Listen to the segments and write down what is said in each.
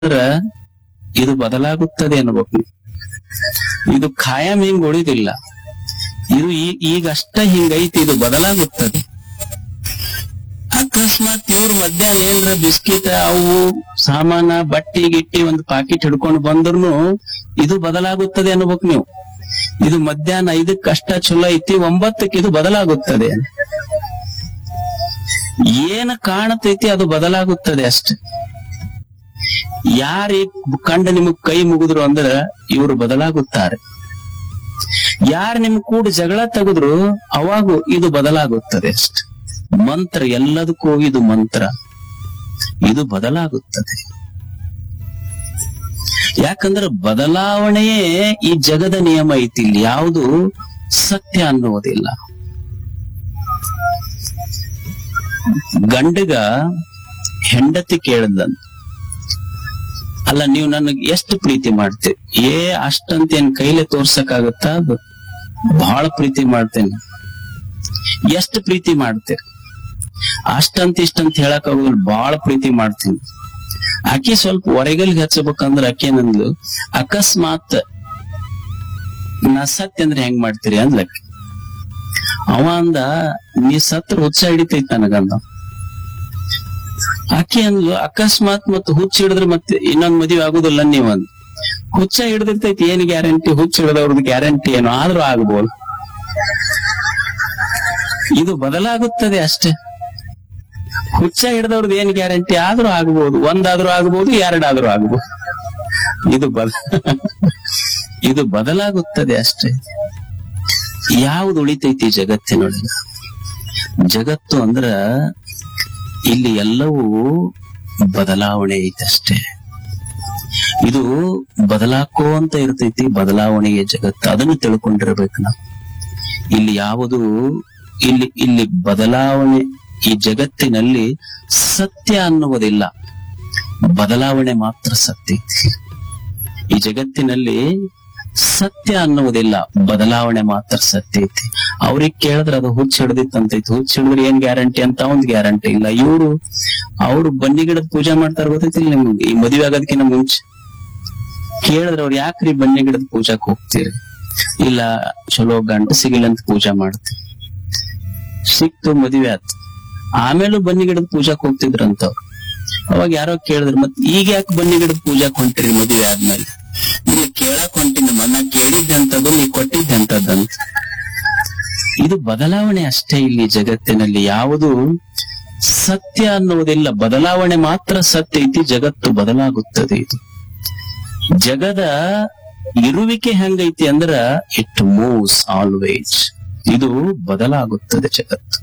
ಅಂದ್ರ ಇದು ಬದಲಾಗುತ್ತದೆ ಅನ್ಬೇಕು ಇದು ಖಾಯಂ ಹಿಂಗ್ ಉಳಿದಿಲ್ಲ ಇದು ಈ- ಈಗಷ್ಟ ಹಿಂಗೈತಿ ಇದು ಬದಲಾಗುತ್ತದೆ ಅಕಸ್ಮಾತ್ ಇವ್ರ ಮಧ್ಯಾಹ್ನ ಏನ್ರ ಬಿಸ್ಕಿಟ್ ಅವು ಸಾಮಾನ ಬಟ್ಟಿ ಗಿಟ್ಟಿ ಒಂದು ಪಾಕಿಟ್ ಹಿಡ್ಕೊಂಡು ಬಂದ್ರು ಇದು ಬದಲಾಗುತ್ತದೆ ಅನ್ಬೇಕು ನೀವು ಇದು ಮಧ್ಯಾಹ್ನ ಐದಕ್ಕೆ ಅಷ್ಟ ಚಲೋ ಐತಿ ಒಂಬತ್ತಕ್ಕೆ ಇದು ಬದಲಾಗುತ್ತದೆ ಏನ್ ಕಾಣತೈತಿ ಅದು ಬದಲಾಗುತ್ತದೆ ಅಷ್ಟೆ ಯಾರ ಕಂಡ ನಿಮಗ್ ಕೈ ಮುಗಿದ್ರು ಅಂದ್ರ ಇವರು ಬದಲಾಗುತ್ತಾರೆ ಯಾರು ನಿಮ್ ಕೂಡ ಜಗಳ ತೆಗೆದ್ರು ಅವಾಗೂ ಇದು ಬದಲಾಗುತ್ತದೆ ಅಷ್ಟೆ ಮಂತ್ರ ಎಲ್ಲದಕ್ಕೂ ಇದು ಮಂತ್ರ ಇದು ಬದಲಾಗುತ್ತದೆ ಯಾಕಂದ್ರೆ ಬದಲಾವಣೆಯೇ ಈ ಜಗದ ನಿಯಮ ಐತಿ ಇಲ್ಲಿ ಯಾವುದು ಸತ್ಯ ಅನ್ನುವುದಿಲ್ಲ ಗಂಡಗ ಹೆಂಡತಿ ಕೇಳದಂತ ಅಲ್ಲ ನೀವು ನನಗ್ ಎಷ್ಟು ಪ್ರೀತಿ ಮಾಡ್ತೀರಿ ಏ ಅಷ್ಟಂತ ಏನ್ ಕೈಲೇ ತೋರ್ಸಕ್ಕಾಗತ್ತ ಅದು ಬಹಳ ಪ್ರೀತಿ ಮಾಡ್ತೇನೆ ಎಷ್ಟು ಪ್ರೀತಿ ಮಾಡ್ತೀರಿ ಅಷ್ಟಂತ ಇಷ್ಟಂತ ಹೇಳಕ್ ಆಗೋದಿಲ್ಲ ಬಹಳ ಪ್ರೀತಿ ಮಾಡ್ತೀನಿ ಆಕಿ ಸ್ವಲ್ಪ ಹೊರಗಲ್ಗೆ ಹಚ್ಚಬೇಕಂದ್ರ ಆಕೆ ನಂದ್ಲು ಅಕಸ್ಮಾತ್ ನಾ ಸತ್ಯ ಅಂದ್ರೆ ಹೆಂಗ್ ಮಾಡ್ತೀರಿ ಅಂದ್ಲ ಆಕಿ. ಅವ ಅಂದ ನೀ ಸತ್ರ ಹುಚ್ಚ ಹಿಡಿತೈತ್ ನನಗಂದ ಆಕೆ ಅಂದ್ಲು ಅಕಸ್ಮಾತ್ ಮತ್ ಹುಚ್ಚ ಹಿಡಿದ್ರೆ ಮತ್ತೆ ಇನ್ನೊಂದ್ ಮದುವೆ ಆಗುದಿಲ್ಲ ನೀವ್ ಅಂದ್ ಹುಚ್ಚ ಹಿಡಿದಿರ್ತೈತಿ ಏನ್ ಗ್ಯಾರಂಟಿ ಹುಚ್ಚ ಹಿಡಿದವ್ರದ್ದು ಗ್ಯಾರಂಟಿ ಏನು ಆದ್ರೂ ಆಗ್ಬೋದು ಇದು ಬದಲಾಗುತ್ತದೆ ಅಷ್ಟೇ ಹುಚ್ಚ ಹಿಡಿದವ್ರದ್ದು ಏನ್ ಗ್ಯಾರಂಟಿ ಆದ್ರೂ ಆಗ್ಬೋದು ಒಂದಾದ್ರೂ ಆಗ್ಬೋದು ಎರಡಾದ್ರೂ ಆಗ್ಬೋದು ಇದು ಬದ ಇದು ಬದಲಾಗುತ್ತದೆ ಅಷ್ಟೇ ಯಾವ್ದು ಉಳಿತೈತಿ ಜಗತ್ತಿನೊಳಗ ಜಗತ್ತು ಅಂದ್ರ ಇಲ್ಲಿ ಎಲ್ಲವೂ ಬದಲಾವಣೆ ಐತಷ್ಟೇ ಇದು ಬದಲಾಕೋಂತ ಇರ್ತೈತಿ ಬದಲಾವಣೆಯ ಜಗತ್ತು ಅದನ್ನು ತಿಳ್ಕೊಂಡಿರ್ಬೇಕು ನಾವು ಇಲ್ಲಿ ಯಾವುದು ಇಲ್ಲಿ ಇಲ್ಲಿ ಬದಲಾವಣೆ ಈ ಜಗತ್ತಿನಲ್ಲಿ ಸತ್ಯ ಅನ್ನುವುದಿಲ್ಲ ಬದಲಾವಣೆ ಮಾತ್ರ ಸತ್ಯ ಐತಿ ಈ ಜಗತ್ತಿನಲ್ಲಿ ಸತ್ಯ ಅನ್ನುವುದಿಲ್ಲ ಬದಲಾವಣೆ ಮಾತ್ರ ಸತ್ಯ ಐತಿ ಅವ್ರಿಗೆ ಕೇಳಿದ್ರೆ ಅದು ಹುಚ್ಚ ಹಿಡ್ದಿತ್ತಂತೈತಿ ಹುಚ್ಚ ಹಿಡಿದ್ರೆ ಏನ್ ಗ್ಯಾರಂಟಿ ಅಂತ ಒಂದ್ ಗ್ಯಾರಂಟಿ ಇಲ್ಲ ಇವರು ಅವ್ರು ಬನ್ನಿ ಗಿಡದ ಪೂಜೆ ಮಾಡ್ತಾರ ಗೊತ್ತೈತಿಲ್ಲ ನಿಮ್ಗೆ ಈ ಮದುವೆ ಆಗೋದಕ್ಕಿಂತ ಮುಂಚೆ ಕೇಳಿದ್ರೆ ಅವ್ರು ಯಾಕ್ರಿ ಬನ್ನಿ ಗಿಡದ ಪೂಜಾಕ್ ಹೋಗ್ತೀರಿ ಇಲ್ಲ ಚಲೋ ಗಂಡ ಸಿಗಿಲ್ಲ ಅಂತ ಪೂಜಾ ಮಾಡ್ತೀವಿ ಸಿಕ್ತು ಮದುವೆ ಆಯ್ತು ಆಮೇಲೂ ಬನ್ನಿ ಗಿಡದ ಪೂಜಾಕ್ ಹೋಗ್ತಿದ್ರಂತ ಅವ್ರು ಅವಾಗ ಯಾರೋ ಕೇಳಿದ್ರು ಮತ್ ಈಗ ಯಾಕೆ ಬನ್ನಿ ಗಿಡದ ಪೂಜಾಕ್ ಹೊಂಟಿರಿ ಮದುವೆ ಆದ್ಮೇಲೆ ನೀವು ಕೇಳಕ್ ಹೊಂಟಿ ನಮ್ಮ ಅಣ್ಣ ಕೇಳಿದ್ದೆ ಅಂತದ್ದು ನೀ ಕೊಟ್ಟಿದ್ದೆ ಅಂತದಂತ ಇದು ಬದಲಾವಣೆ ಅಷ್ಟೇ ಇಲ್ಲಿ ಜಗತ್ತಿನಲ್ಲಿ ಯಾವುದು ಸತ್ಯ ಅನ್ನುವುದಿಲ್ಲ ಬದಲಾವಣೆ ಮಾತ್ರ ಸತ್ಯ ಐತಿ ಜಗತ್ತು ಬದಲಾಗುತ್ತದೆ ಇದು ಜಗದ ಇರುವಿಕೆ ಹೆಂಗೈತಿ ಅಂದ್ರ ಇಟ್ ಮೂವ್ಸ್ ಆಲ್ವೇಸ್ ಇದು ಬದಲಾಗುತ್ತದೆ ಜಗತ್ತು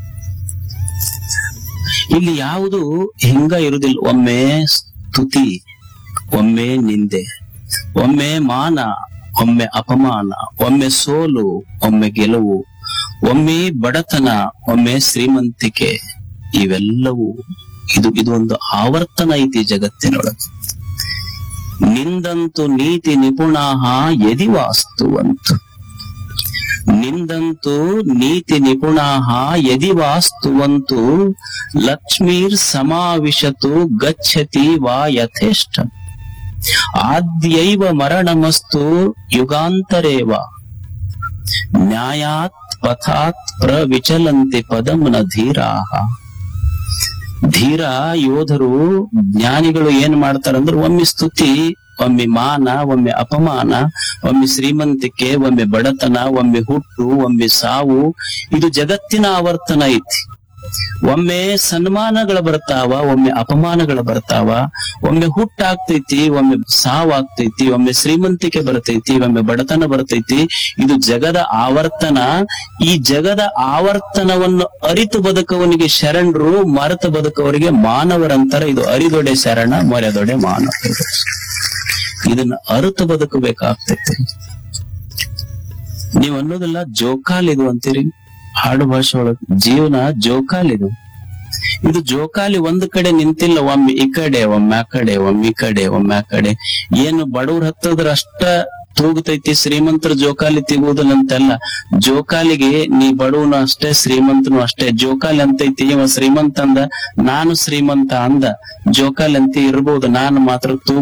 ಇಲ್ಲಿ ಯಾವುದು ಹಿಂಗ ಇರುವುದಿಲ್ಲ ಒಮ್ಮೆ ಸ್ತುತಿ ಒಮ್ಮೆ ನಿಂದೆ ಒಮ್ಮೆ ಮಾನ ಒಮ್ಮೆ ಅಪಮಾನ ಒಮ್ಮೆ ಸೋಲು ಒಮ್ಮೆ ಗೆಲುವು ಒಮ್ಮೆ ಬಡತನ ಒಮ್ಮೆ ಶ್ರೀಮಂತಿಕೆ ಇವೆಲ್ಲವೂ ಇದು ಇದು ಒಂದು ಆವರ್ತನ ಐತಿ ಜಗತ್ತಿನೊಳಗೆ ನಿಂದಂತು ನೀತಿ ನಿಪುಣಾಹ ಯದಿ ವಾಸ್ತುವಂತು ನಿಂದಂತು ನೀತಿ ನಿಪುಣಾಹ ಯದಿ ವಾಸ್ತುವಂತು ಲಕ್ಷ್ಮೀರ್ ಸಮಾವಿಶತು ಗಚ್ಚತಿ ವಾ ಯಥೇಷ್ಟ ಆದ್ಯೈವ ಮರಣಮಸ್ತು ಯುಗಾಂತರೇವ ನ್ಯಾಯಾತ್ ಪಥಾತ್ ಪ್ರವಿಚಲಂತಿ ಪದಂ ನ ಧೀರಾಹ ಧೀರ ಯೋಧರು ಜ್ಞಾನಿಗಳು ಏನ್ ಮಾಡ್ತಾರಂದ್ರೆ ಒಮ್ಮೆ ಸ್ತುತಿ ಒಮ್ಮೆ ಮಾನ ಒಮ್ಮೆ ಅಪಮಾನ ಒಮ್ಮೆ ಶ್ರೀಮಂತಿಕೆ ಒಮ್ಮೆ ಬಡತನ ಒಮ್ಮೆ ಹುಟ್ಟು ಒಮ್ಮೆ ಸಾವು ಇದು ಜಗತ್ತಿನ ಆವರ್ತನ ಐತಿ ಒಮ್ಮೆ ಸನ್ಮಾನಗಳು ಬರ್ತಾವ ಒಮ್ಮೆ ಅಪಮಾನಗಳು ಬರ್ತಾವ ಒಮ್ಮೆ ಹುಟ್ಟಾಗ್ತೈತಿ ಒಮ್ಮೆ ಸಾವಾಗ್ತೈತಿ ಒಮ್ಮೆ ಶ್ರೀಮಂತಿಕೆ ಬರ್ತೈತಿ ಒಮ್ಮೆ ಬಡತನ ಬರ್ತೈತಿ ಇದು ಜಗದ ಆವರ್ತನ ಈ ಜಗದ ಆವರ್ತನವನ್ನು ಅರಿತು ಬದುಕವನಿಗೆ ಶರಣರು ಮರೆತು ಬದುಕವರಿಗೆ ಮಾನವರಂತರ ಇದು ಅರಿದೊಡೆ ಶರಣ ಮರೆದೊಡೆ ಮಾನವ ಇದನ್ನ ಅರಿತು ಬದುಕಬೇಕಾಗ್ತೈತಿ ನೀವ್ ಅನ್ನೋದಲ್ಲ ಜೋಕಾಲಿದು ಅಂತೀರಿ ಹಾಡು ಭಾಷೆ ಒಳಗ್ ಜೀವನ ಜೋಕಾಲಿದು ಇದು ಜೋಕಾಲಿ ಒಂದ್ ಕಡೆ ನಿಂತಿಲ್ಲ ಒಮ್ಮೆ ಈ ಕಡೆ ಒಮ್ಮೆ ಆ ಕಡೆ ಒಮ್ಮೆ ಈ ಕಡೆ ಒಮ್ಮೆ ಆ ಕಡೆ ಏನು ಬಡವ್ರ ಹತ್ತದ್ರ ಅಷ್ಟ ತೂಗುತೈತಿ ಶ್ರೀಮಂತರ ಜೋಕಾಲಿ ತೆಗುವುದಿಲ್ಲ ಅಂತೆಲ್ಲ ಜೋಕಾಲಿಗೆ ನೀ ಬಡವನು ಅಷ್ಟೇ ಶ್ರೀಮಂತನು ಅಷ್ಟೇ ಜೋಕಾಲಿ ಅಂತೈತಿ ಇವ ಶ್ರೀಮಂತ ಅಂದ ನಾನು ಶ್ರೀಮಂತ ಅಂದ ಜೋಕಾಲಿ ಅಂತ ಇರ್ಬೋದು ನಾನು ಮಾತ್ರ ತೂಗು